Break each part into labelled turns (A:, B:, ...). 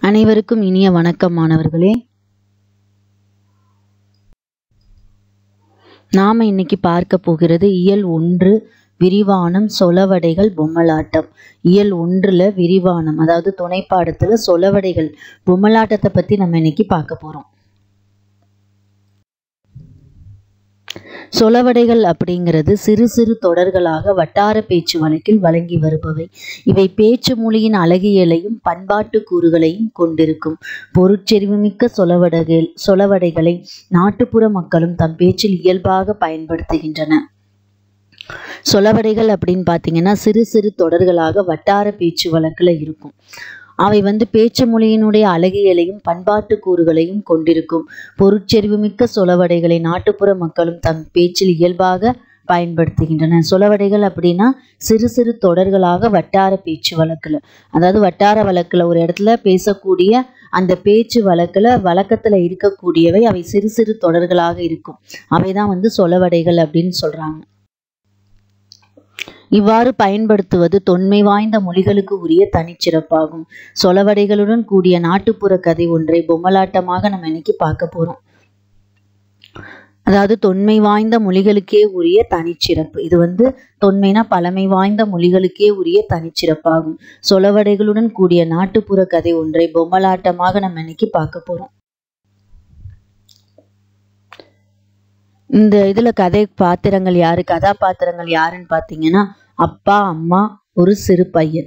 A: அனைவருக்கும் இனிய வணக்கம் மாணவர்களே நாம இன்னைக்கு பார்க்க போகிறது இயல் ஒன்று விரிவானம் சொலவடைகள் பொம்மலாட்டம் இயல் ஒன்றில் விரிவானம் அதாவது துணைப்பாடத்தில் சொலவடைகள் பொம்மலாட்டத்தை பற்றி நம்ம இன்னைக்கு பார்க்க போகிறோம் சொலவடைகள் அப்படிங்கிறது சிறு சிறு தொடர்களாக வட்டார பேச்சு வழக்கில் வழங்கி வருபவை இவை பேச்சு மொழியின் அழகியலையும் பண்பாட்டு கூறுகளையும் கொண்டிருக்கும் பொருட்செறிவுமிக்க சொலவடைகள் சொலவடைகளை நாட்டுப்புற மக்களும் தம் பேச்சில் இயல்பாக பயன்படுத்துகின்றன சொலவடைகள் அப்படின்னு பார்த்தீங்கன்னா சிறு சிறு தொடர்களாக வட்டார பேச்சு வழக்கில் இருக்கும் அவை வந்து பேச்சு மொழியினுடைய அழகியலையும் பண்பாட்டு கூறுகளையும் கொண்டிருக்கும் பொருட்செறிவுமிக்க சொலவடைகளை நாட்டுப்புற மக்களும் தம் பேச்சில் இயல்பாக பயன்படுத்துகின்றன சொலவடைகள் அப்படின்னா சிறு சிறு தொடர்களாக வட்டார பேச்சு வழக்கில் அதாவது வட்டார வழக்கில் ஒரு இடத்துல பேசக்கூடிய அந்த பேச்சு வழக்கில் வழக்கத்தில் இருக்கக்கூடியவை அவை சிறு சிறு தொடர்களாக இருக்கும் அவை தான் வந்து சொலவடைகள் அப்படின்னு சொல்கிறாங்க இவ்வாறு பயன்படுத்துவது தொன்மை வாய்ந்த மொழிகளுக்கு உரிய தனிச்சிறப்பாகும் சொலவடைகளுடன் கூடிய நாட்டுப்புற கதை ஒன்றை பொம்மலாட்டமாக நம்ம இன்னைக்கு பார்க்க போறோம் அதாவது தொன்மை வாய்ந்த மொழிகளுக்கே உரிய தனிச்சிறப்பு இது வந்து தொன்மைனா பழமை வாய்ந்த மொழிகளுக்கே உரிய தனிச்சிறப்பாகும் சொலவடைகளுடன் கூடிய நாட்டுப்புற கதை ஒன்றை பொம்மலாட்டமாக நம்ம இன்னைக்கு பார்க்க போறோம் இந்த இதுல கதை பாத்திரங்கள் யாரு கதாபாத்திரங்கள் யாருன்னு பார்த்தீங்கன்னா அப்பா அம்மா ஒரு சிறு பையன்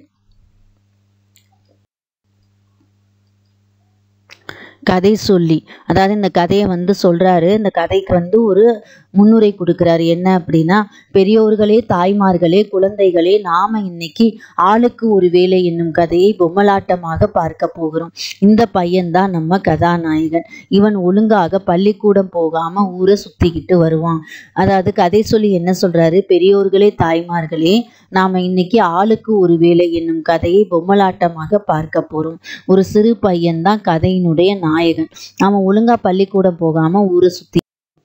A: கதை சொல்லி அதாவது இந்த கதையை வந்து சொல்றாரு இந்த கதைக்கு வந்து ஒரு முன்னுரை கொடுக்கிறாரு என்ன அப்படின்னா பெரியோர்களே தாய்மார்களே குழந்தைகளே நாம இன்னைக்கு ஆளுக்கு ஒரு வேலை என்னும் கதையை பொம்மலாட்டமாக பார்க்க போகிறோம் இந்த பையன்தான் நம்ம கதாநாயகன் இவன் ஒழுங்காக பள்ளிக்கூடம் போகாம ஊரை சுத்திக்கிட்டு வருவான் அதாவது கதை சொல்லி என்ன சொல்றாரு பெரியோர்களே தாய்மார்களே நாம இன்னைக்கு ஆளுக்கு ஒரு வேலை என்னும் கதையை பொம்மலாட்டமாக பார்க்க போறோம் ஒரு சிறு பையன்தான் கதையினுடைய நாயகன் நாம ஒழுங்கா பள்ளிக்கூடம் போகாம ஊரை சுத்தி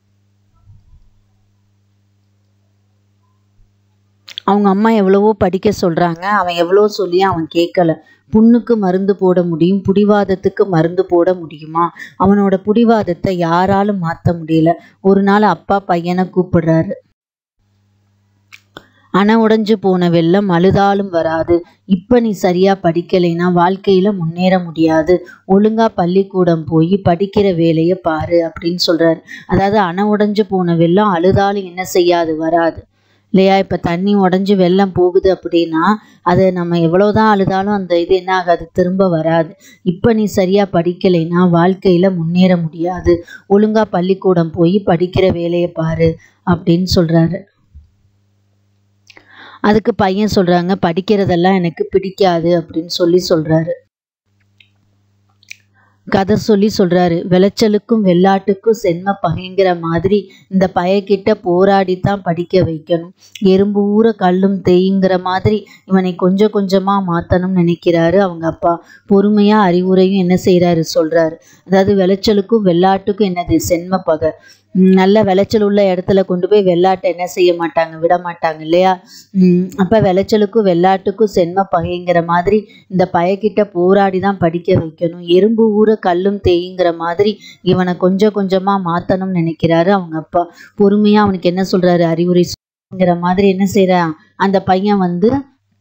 A: அவங்க அம்மா எவ்வளவோ படிக்க சொல்றாங்க அவன் எவ்வளோ சொல்லி அவன் கேட்கல புண்ணுக்கு மருந்து போட முடியும் புடிவாதத்துக்கு மருந்து போட முடியுமா அவனோட புடிவாதத்தை யாராலும் மாற்ற முடியல ஒரு நாள் அப்பா பையனை கூப்பிடுறாரு அணை உடைஞ்சு போன வெள்ளம் அழுதாலும் வராது இப்ப நீ சரியா படிக்கலைன்னா வாழ்க்கையில முன்னேற முடியாது ஒழுங்கா பள்ளிக்கூடம் போய் படிக்கிற வேலையை பாரு அப்படின்னு சொல்றாரு அதாவது அணை உடைஞ்சு போன வெள்ளம் அழுதாலும் என்ன செய்யாது வராது இல்லையா இப்போ தண்ணி உடஞ்சி வெள்ளம் போகுது அப்படின்னா அது நம்ம எவ்வளோதான் அழுதாலும் அந்த இது என்ன ஆகாது திரும்ப வராது இப்போ நீ சரியாக படிக்கலைன்னா வாழ்க்கையில் முன்னேற முடியாது ஒழுங்காக பள்ளிக்கூடம் போய் படிக்கிற வேலையை பாரு அப்படின்னு சொல்கிறாரு அதுக்கு பையன் சொல்கிறாங்க படிக்கிறதெல்லாம் எனக்கு பிடிக்காது அப்படின்னு சொல்லி சொல்கிறாரு கதை சொல்லி சொல்றாரு விளைச்சலுக்கும் வெள்ளாட்டுக்கும் சென்ம பகைங்கிற மாதிரி இந்த பயக்கிட்ட போராடித்தான் படிக்க வைக்கணும் எறும்பு ஊற கல்லும் தேய்ங்கிற மாதிரி இவனை கொஞ்சம் கொஞ்சமா மாத்தணும்னு நினைக்கிறாரு அவங்க அப்பா பொறுமையா அறிவுரையும் என்ன செய்யறாரு சொல்றாரு அதாவது விளைச்சலுக்கும் வெள்ளாட்டுக்கும் என்னது சென்ம பகை நல்ல விளைச்சல் உள்ள இடத்துல கொண்டு போய் வெள்ளாட்டை என்ன செய்ய மாட்டாங்க விட மாட்டாங்க இல்லையா அப்போ விளைச்சலுக்கும் வெள்ளாட்டுக்கும் சென்ம பகைங்கிற மாதிரி இந்த பயக்கிட்ட போராடி தான் படிக்க வைக்கணும் எறும்பு ஊற கல்லும் தேய்ங்கிற மாதிரி இவனை கொஞ்சம் கொஞ்சமாக மாற்றணும்னு நினைக்கிறாரு அவங்க அப்பா பொறுமையாக அவனுக்கு என்ன சொல்கிறாரு அறிவுரைங்கிற மாதிரி என்ன செய்கிறான் அந்த பையன் வந்து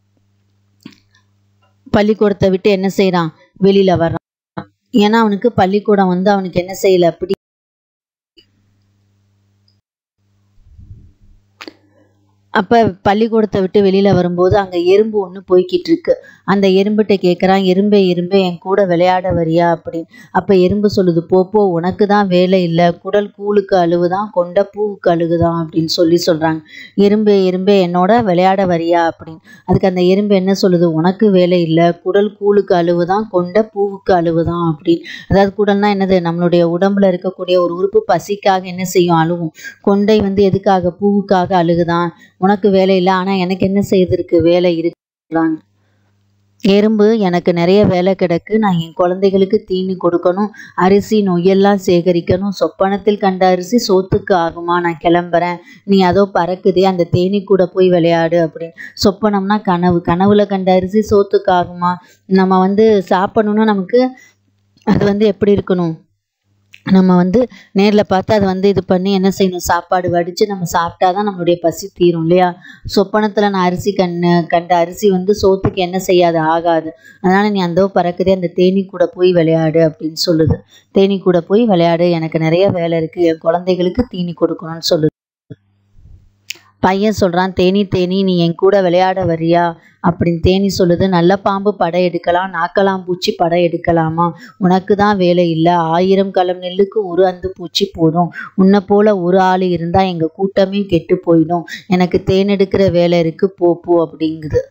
A: பள்ளிக்கூடத்தை விட்டு என்ன செய்கிறான் வெளியில் வர்றான் ஏன்னா அவனுக்கு பள்ளிக்கூடம் வந்து அவனுக்கு என்ன செய்யலை அப்படி அப்போ பள்ளிக்கூடத்தை விட்டு வெளியில் வரும்போது அங்கே எறும்பு ஒன்று போய்கிட்டு இருக்கு அந்த எறும்புகிட்ட கேட்குறான் எறும்பே எறும்பே என் கூட விளையாட வரியா அப்படின்னு அப்போ எறும்பு சொல்லுது போ போ உனக்கு தான் வேலை இல்லை குடல் கூழுக்கு அழுவுதான் கொண்ட பூவுக்கு அழுகுதான் அப்படின்னு சொல்லி சொல்கிறாங்க எறும்பே எறும்பே என்னோட விளையாட வரியா அப்படின்னு அதுக்கு அந்த எறும்பு என்ன சொல்லுது உனக்கு வேலை இல்லை குடல் கூழுக்கு அழுவுதான் கொண்ட பூவுக்கு அழுவுதான் அப்படின்னு அதாவது குடல்னா என்னது நம்மளுடைய உடம்புல இருக்கக்கூடிய ஒரு உறுப்பு பசிக்காக என்ன செய்யும் அழுவும் கொண்டை வந்து எதுக்காக பூவுக்காக அழுகுதான் உனக்கு வேலை இல்லை ஆனால் எனக்கு என்ன செய்திருக்கு வேலை இருக்குறாங்க எறும்பு எனக்கு நிறைய வேலை கிடக்கு நான் என் குழந்தைகளுக்கு தீனி கொடுக்கணும் அரிசி நொய்யெல்லாம் சேகரிக்கணும் சொப்பனத்தில் கண்ட அரிசி சோத்துக்கு ஆகுமா நான் கிளம்புறேன் நீ அதோ பறக்குதே அந்த தேனி கூட போய் விளையாடு அப்படின்னு சொப்பனம்னா கனவு கனவுல கண்ட அரிசி சோத்துக்கு ஆகுமா நம்ம வந்து சாப்பிடணும்னா நமக்கு அது வந்து எப்படி இருக்கணும் நம்ம வந்து நேரில் பார்த்து அதை வந்து இது பண்ணி என்ன செய்யணும் சாப்பாடு வடித்து நம்ம சாப்பிட்டா தான் நம்மளுடைய பசி தீரும் இல்லையா சொப்பனத்தில் நான் அரிசி கண்ணு கண்ட அரிசி வந்து சோத்துக்கு என்ன செய்யாது ஆகாது அதனால் நீ அந்த பறக்குதே அந்த தேனி கூட போய் விளையாடு அப்படின்னு சொல்லுது தேனி கூட போய் விளையாடு எனக்கு நிறைய வேலை இருக்குது என் குழந்தைகளுக்கு தீனி கொடுக்கணும்னு சொல்லுது பையன் சொல்கிறான் தேனி தேனி நீ என் கூட விளையாட வரியா அப்படின்னு தேனி சொல்லுது நல்ல பாம்பு படம் எடுக்கலாம் நாக்கலாம் பூச்சி படம் எடுக்கலாமா உனக்கு தான் வேலை இல்லை ஆயிரம் களம் நெல்லுக்கு ஒரு அந்து பூச்சி போதும் உன்னை போல ஒரு ஆள் இருந்தால் எங்கள் கூட்டமே கெட்டு போயிடும் எனக்கு தேன் எடுக்கிற வேலை இருக்குது போ போ அப்படிங்குது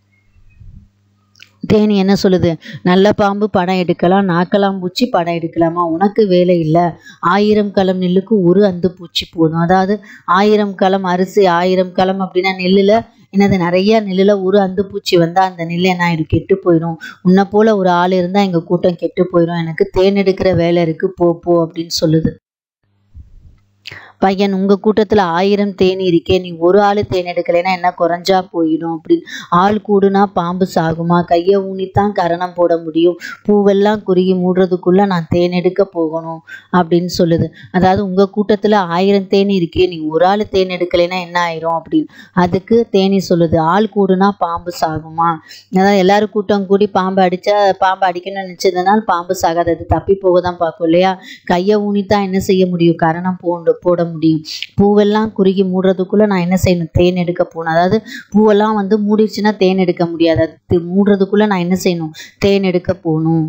A: தேனி என்ன சொல்லுது நல்ல பாம்பு படம் எடுக்கலாம் நாக்கலாம் பூச்சி படம் எடுக்கலாமா உனக்கு வேலை இல்லை ஆயிரம் களம் நெல்லுக்கு ஒரு அந்து பூச்சி போதும் அதாவது ஆயிரம் களம் அரிசி ஆயிரம் களம் அப்படின்னா நெல்லில் என்னது நிறைய நெல்லில் ஒரு அந்து பூச்சி வந்தால் அந்த நெல் என்ன ஆயிடும் கெட்டு போயிடும் உன்னை போல் ஒரு ஆள் இருந்தால் எங்கள் கூட்டம் கெட்டு போயிடும் எனக்கு தேன் எடுக்கிற வேலை இருக்குது போ போ அப்படின்னு சொல்லுது பையன் உங்கள் கூட்டத்தில் ஆயிரம் தேனி இருக்கே நீ ஒரு ஆள் தேன் எடுக்கலைன்னா என்ன குறைஞ்சா போயிடும் அப்படின்னு ஆள் கூடுனா பாம்பு சாகுமா கையை ஊனித்தான் கரணம் போட முடியும் பூவெல்லாம் குறுகி மூடுறதுக்குள்ளே நான் தேன் எடுக்க போகணும் அப்படின்னு சொல்லுது அதாவது உங்கள் கூட்டத்தில் ஆயிரம் தேனி இருக்கே நீ ஒரு ஆள் தேன் எடுக்கலைன்னா என்ன ஆயிரும் அப்படின்னு அதுக்கு தேனி சொல்லுது ஆள் கூடுனா பாம்பு சாகுமா அதாவது எல்லாரும் கூட்டம் கூடி பாம்பு அடித்தா பாம்பு அடிக்கணும்னு நினச்சதுனால பாம்பு சாகாது அது தப்பி போக தான் பார்க்கும் இல்லையா கையை ஊனித்தான் என்ன செய்ய முடியும் கரணம் போண்டு போட முடியும் பூவெல்லாம் குறுகி மூடுறதுக்குள்ளே நான் என்ன செய்யணும் தேன் எடுக்க போகணும் அதாவது பூவெல்லாம் வந்து மூடிடுச்சுன்னா தேன் எடுக்க முடியாது அது மூடுறதுக்குள்ளே நான் என்ன செய்யணும் தேன் எடுக்க போகணும்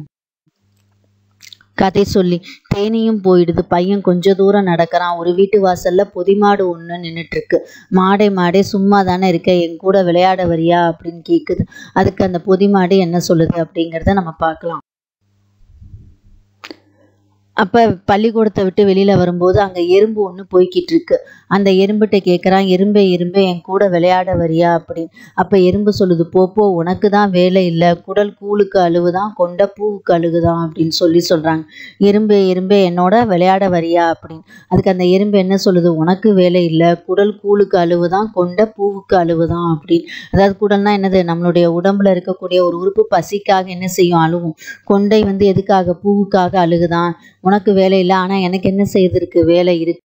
A: கதை சொல்லி தேனியும் போயிடுது பையன் கொஞ்ச தூரம் நடக்கிறான் ஒரு வீட்டு வாசல்ல பொதிமாடு ஒன்று நின்றுட்டு இருக்கு மாடே மாடே சும்மா தானே இருக்க என் கூட விளையாட வரியா அப்படின்னு கேட்குது அதுக்கு அந்த பொதிமாடு என்ன சொல்லுது அப்படிங்கிறத நம்ம பார்க்கலாம் அப்போ பள்ளிக்கூடத்தை விட்டு வெளியில் வரும்போது அங்கே எறும்பு ஒன்று போய்கிட்டு இருக்கு அந்த எறும்புகிட்ட கேட்குறான் எறும்பே எறும்பே என் கூட விளையாட வரியா அப்படின்னு அப்போ எறும்பு சொல்லுது போ போ உனக்கு தான் வேலை இல்லை குடல் கூழுக்கு அழுவுதான் கொண்ட பூவுக்கு அழுகுதான் அப்படின்னு சொல்லி சொல்கிறாங்க எறும்பே எறும்பே என்னோட விளையாட வரியா அப்படின்னு அதுக்கு அந்த எறும்பு என்ன சொல்லுது உனக்கு வேலை இல்லை குடல் கூழுக்கு அழுவுதான் கொண்ட பூவுக்கு அழுவுதான் அப்படின்னு அதாவது குடல்னா என்னது நம்மளுடைய உடம்புல இருக்கக்கூடிய ஒரு உறுப்பு பசிக்காக என்ன செய்யும் அழுவும் கொண்டை வந்து எதுக்காக பூவுக்காக அழுகுதான் உனக்கு வேலை இல்லை ஆனால் எனக்கு என்ன செய்திருக்கு வேலை இருக்கு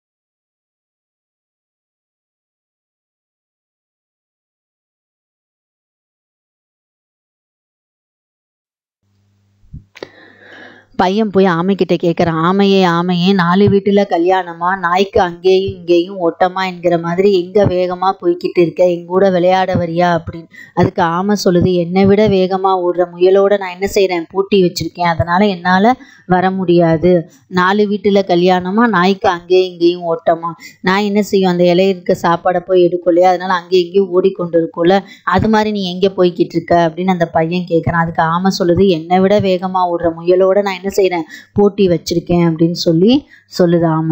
A: பையன் போய் ஆமைக்கிட்ட கேட்குறான் ஆமையே ஆமையே நாலு வீட்டில் கல்யாணமா நாய்க்கு அங்கேயும் இங்கேயும் ஓட்டமா என்கிற மாதிரி எங்கே வேகமாக போய்கிட்டு இருக்க எங்க கூட விளையாட வரியா அப்படின்னு அதுக்கு ஆமை சொல்லுது என்னை விட வேகமாக ஓடுற முயலோட நான் என்ன செய்கிறேன் பூட்டி வச்சுருக்கேன் அதனால் என்னால் வர முடியாது நாலு வீட்டில் கல்யாணமா நாய்க்கு அங்கேயும் இங்கேயும் ஓட்டமா நான் என்ன செய்யும் அந்த இலைய இருக்க சாப்பாடை போய் எடுக்கலையா அதனால் அங்கேயும் இங்கேயும் ஓடிக்கொண்டு இருக்கும்ல அது மாதிரி நீ எங்கே போய்கிட்டு இருக்க அப்படின்னு அந்த பையன் கேட்குறான் அதுக்கு ஆமை சொல்லுது என்னை விட வேகமாக ஓடுற முயலோட நான் என்ன செய்கிறேன் போட்டி வச்சிருக்கேன் அப்படின்னு சொல்லி சொல்லுது ஆமை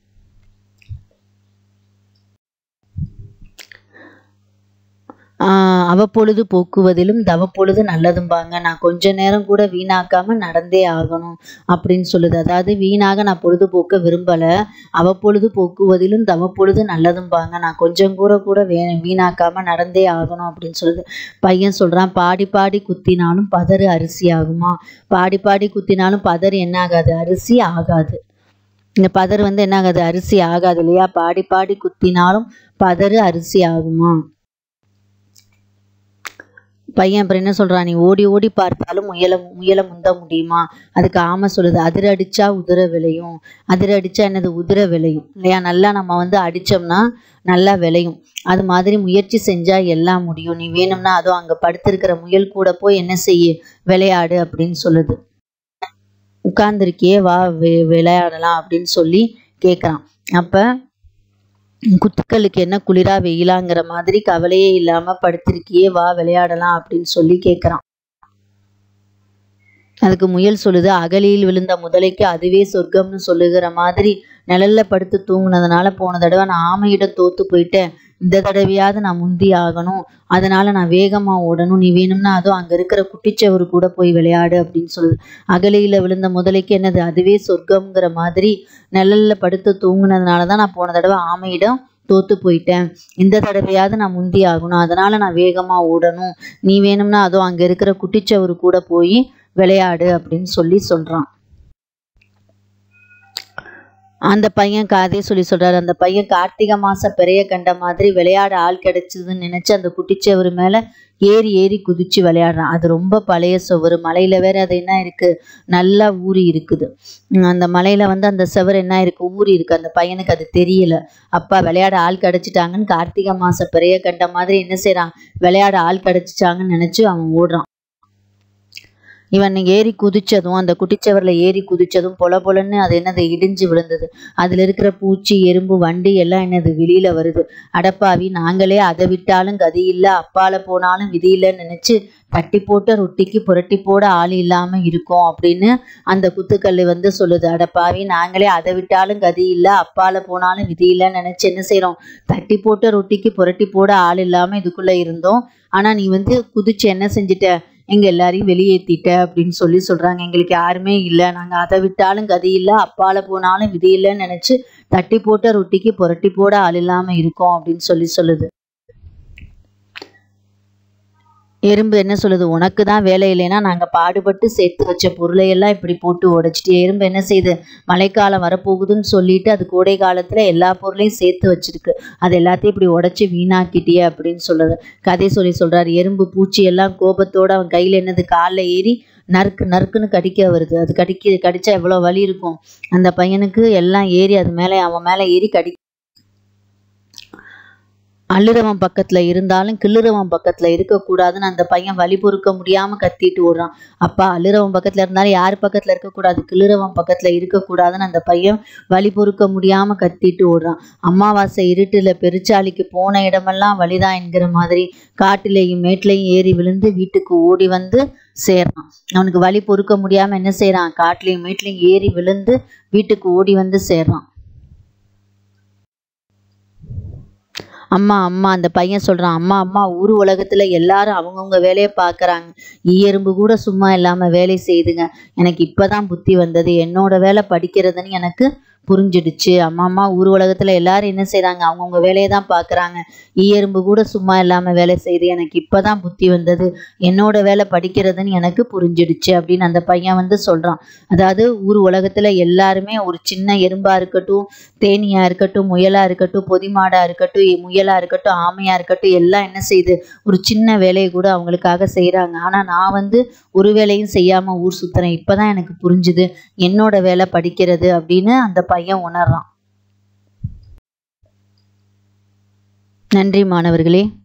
A: ஆஹ் அவப்பொழுது போக்குவதிலும் தவப்பொழுது நல்லதும்பாங்க நான் கொஞ்ச நேரம் கூட வீணாக்காம நடந்தே ஆகணும் அப்படின்னு சொல்லுது அதாவது வீணாக நான் பொழுதுபோக்க விரும்பலை அவப்பொழுது போக்குவதிலும் தவப்பொழுது நல்லதும்பாங்க நான் கொஞ்சம் கூட கூட வே வீணாக்காம நடந்தே ஆகணும் அப்படின்னு சொல்லுது பையன் சொல்கிறான் பாடி பாடி குத்தினாலும் பதறு அரிசி ஆகுமா பாடி பாடி குத்தினாலும் பதறு என்ன ஆகாது அரிசி ஆகாது இந்த பதறு வந்து என்ன ஆகாது அரிசி ஆகாது இல்லையா பாடி பாடி குத்தினாலும் பதறு அரிசி ஆகுமா பையன் அப்புறம் என்ன சொல்றான் நீ ஓடி ஓடி பார்த்தாலும் முயலை முயலை முந்த முடியுமா அதுக்கு ஆமை சொல்லுது அதிர அடிச்சா உதிர விளையும் அதிர அடிச்சா என்னது உதிர விளையும் இல்லையா நல்லா நம்ம வந்து அடிச்சோம்னா நல்லா விளையும் அது மாதிரி முயற்சி செஞ்சா எல்லாம் முடியும் நீ வேணும்னா அதுவும் அங்க படுத்திருக்கிற முயல் கூட போய் என்ன செய்ய விளையாடு அப்படின்னு சொல்லுது உட்கார்ந்துருக்கியே வா வி- விளையாடலாம் அப்படின்னு சொல்லி கேட்குறான் அப்போ குத்துக்களுக்கு என்ன குளிரா வெயிலாங்கிற மாதிரி கவலையே இல்லாம படுத்திருக்கியே வா விளையாடலாம் அப்படின்னு சொல்லி கேட்குறான் அதுக்கு முயல் சொல்லுது அகலியில் விழுந்த முதலைக்கு அதுவே சொர்க்கம்னு சொல்லுகிற மாதிரி நிழல்ல படுத்து தூங்குனதுனால போன தடவை நான் ஆமையிடம் தோத்து போயிட்டேன் இந்த தடவையாவது நான் முந்தி ஆகணும் அதனால நான் வேகமா ஓடணும் நீ வேணும்னா அதுவும் அங்க இருக்கிற குட்டிச்சவரு கூட போய் விளையாடு அப்படின்னு சொல்லுது அகலியில விழுந்த முதலைக்கு என்னது அதுவே சொர்க்கம்ங்கிற மாதிரி நிழல்ல படுத்து தூங்குனதுனால தான் நான் போன தடவை ஆமையிடம் தோத்து போயிட்டேன் இந்த தடவையாவது நான் முந்தி ஆகணும் அதனால நான் வேகமா ஓடணும் நீ வேணும்னா அதுவும் அங்க இருக்கிற குட்டிச்சவரு கூட போய் விளையாடு அப்படின்னு சொல்லி சொல்றான் அந்த பையன் கதையை சொல்லி சொல்றாரு அந்த பையன் கார்த்திகை மாசம் பெரிய கண்ட மாதிரி விளையாட ஆள் கிடைச்சதுன்னு நினைச்சு அந்த குட்டிச்சவர் மேல ஏறி ஏறி குதிச்சு விளையாடுறான் அது ரொம்ப பழைய சுவர் மலையில வேற அது என்ன இருக்கு நல்லா ஊறி இருக்குது உம் அந்த மலையில வந்து அந்த சுவர் என்ன இருக்கு ஊறி இருக்கு அந்த பையனுக்கு அது தெரியல அப்பா விளையாட ஆள் கிடைச்சிட்டாங்கன்னு கார்த்திகை மாசம் பெரிய கண்ட மாதிரி என்ன செய்றான் விளையாட ஆள் கிடைச்சிட்டாங்கன்னு நினைச்சு அவன் ஓடுறான் இவன் ஏறி குதிச்சதும் அந்த குட்டிச்சவரில் ஏறி குதிச்சதும் பொல பொலன்னு அது என்னது இடிஞ்சு விழுந்தது அதில் இருக்கிற பூச்சி எறும்பு வண்டு எல்லாம் என்னது வெளியில வருது அடப்பாவி நாங்களே அதை விட்டாலும் கதி இல்லை அப்பால போனாலும் விதி இல்லைன்னு நினைச்சு தட்டி போட்ட ரொட்டிக்கு புரட்டி போட ஆள் இல்லாம இருக்கோம் அப்படின்னு அந்த குத்துக்கல் வந்து சொல்லுது அடப்பாவி நாங்களே அதை விட்டாலும் கதி இல்லை அப்பால போனாலும் விதி இல்லைன்னு நினைச்சு என்ன செய்றோம் தட்டி போட்ட ரொட்டிக்கு புரட்டி போட ஆள் இல்லாம இதுக்குள்ள இருந்தோம் ஆனா நீ வந்து குதிச்சு என்ன செஞ்சிட்ட எங்க எல்லாரையும் வெளியேத்திட்ட அப்படின்னு சொல்லி சொல்றாங்க எங்களுக்கு யாருமே இல்லை நாங்க அதை விட்டாலும் கதி இல்லை அப்பால போனாலும் விதி இல்லைன்னு நினைச்சு தட்டி போட்ட ரொட்டிக்கு புரட்டி போட ஆள் இல்லாம இருக்கோம் அப்படின்னு சொல்லி சொல்லுது எறும்பு என்ன சொல்லுது உனக்கு தான் வேலை இல்லைன்னா நாங்கள் பாடுபட்டு சேர்த்து வச்ச பொருளை எல்லாம் இப்படி போட்டு உடைச்சிட்டு எறும்பு என்ன செய்யுது மழைக்காலம் வரப்போகுதுன்னு சொல்லிட்டு அது கோடை காலத்தில் எல்லா பொருளையும் சேர்த்து வச்சிருக்கு அது எல்லாத்தையும் இப்படி உடைச்சி வீணாக்கிட்டியே அப்படின்னு சொல்லுது கதை சொல்லி சொல்றாரு எறும்பு பூச்சி எல்லாம் கோபத்தோட அவன் கையில் என்னது காலில் ஏறி நறுக்கு நறுக்குன்னு கடிக்க வருது அது கடிக்க கடிச்சா எவ்வளோ வலி இருக்கும் அந்த பையனுக்கு எல்லாம் ஏறி அது மேலே அவன் மேலே ஏறி கடி அள்ளுறவன் பக்கத்துல இருந்தாலும் கிள்ளுறவன் பக்கத்துல இருக்கக்கூடாதுன்னு அந்த பையன் வலி பொறுக்க முடியாம கத்திட்டு ஓடுறான் அப்பா அள்ளுறவன் பக்கத்துல இருந்தாலும் யார் பக்கத்துல இருக்கக்கூடாது கிள்ளுறவன் பக்கத்துல இருக்கக்கூடாதுன்னு அந்த பையன் வலி பொறுக்க முடியாம கத்திட்டு ஓடுறான் அமாவாசை இருட்டுல பெருச்சாளிக்கு போன இடமெல்லாம் வழிதான் என்கிற மாதிரி காட்டிலையும் மேட்டிலையும் ஏறி விழுந்து வீட்டுக்கு ஓடி வந்து சேர்றான் அவனுக்கு வலி பொறுக்க முடியாம என்ன செய்றான் காட்டுலையும் மேட்லையும் ஏறி விழுந்து வீட்டுக்கு ஓடி வந்து சேர்றான் அம்மா அம்மா அந்த பையன் சொல்றான் அம்மா அம்மா ஊர் உலகத்துல எல்லாரும் அவங்கவுங்க வேலையை பார்க்கறாங்க ஈயெறும்பு கூட சும்மா இல்லாம வேலை செய்யுதுங்க எனக்கு இப்பதான் புத்தி வந்தது என்னோட வேலை படிக்கிறதுன்னு எனக்கு புரிஞ்சிடுச்சு அம்மா அம்மா ஊர் உலகத்துல எல்லாரும் என்ன செய்றாங்க அவங்கவுங்க வேலையை தான் பார்க்கறாங்க ஈயெறும்பு கூட சும்மா இல்லாம வேலை செய்யுது எனக்கு இப்பதான் புத்தி வந்தது என்னோட வேலை படிக்கிறதுன்னு எனக்கு புரிஞ்சிடுச்சு அப்படின்னு அந்த பையன் வந்து சொல்றான் அதாவது ஊர் உலகத்துல எல்லாருமே ஒரு சின்ன எறும்பா இருக்கட்டும் தேனியா இருக்கட்டும் முயலா இருக்கட்டும் பொதிமாடா இருக்கட்டும் எ- முயலா இருக்கட்டும் ஆமையா இருக்கட்டும் எல்லாம் என்ன செய்யுது ஒரு சின்ன வேலையை கூட அவங்களுக்காக செய்றாங்க ஆனா நான் வந்து ஒரு வேலையும் செய்யாம ஊர் சுத்துறேன் இப்பதான் எனக்கு புரிஞ்சுது என்னோட வேலை படிக்கிறது அப்படின்னு அந்த பையன் உணர்றான் நன்றி மாணவர்களே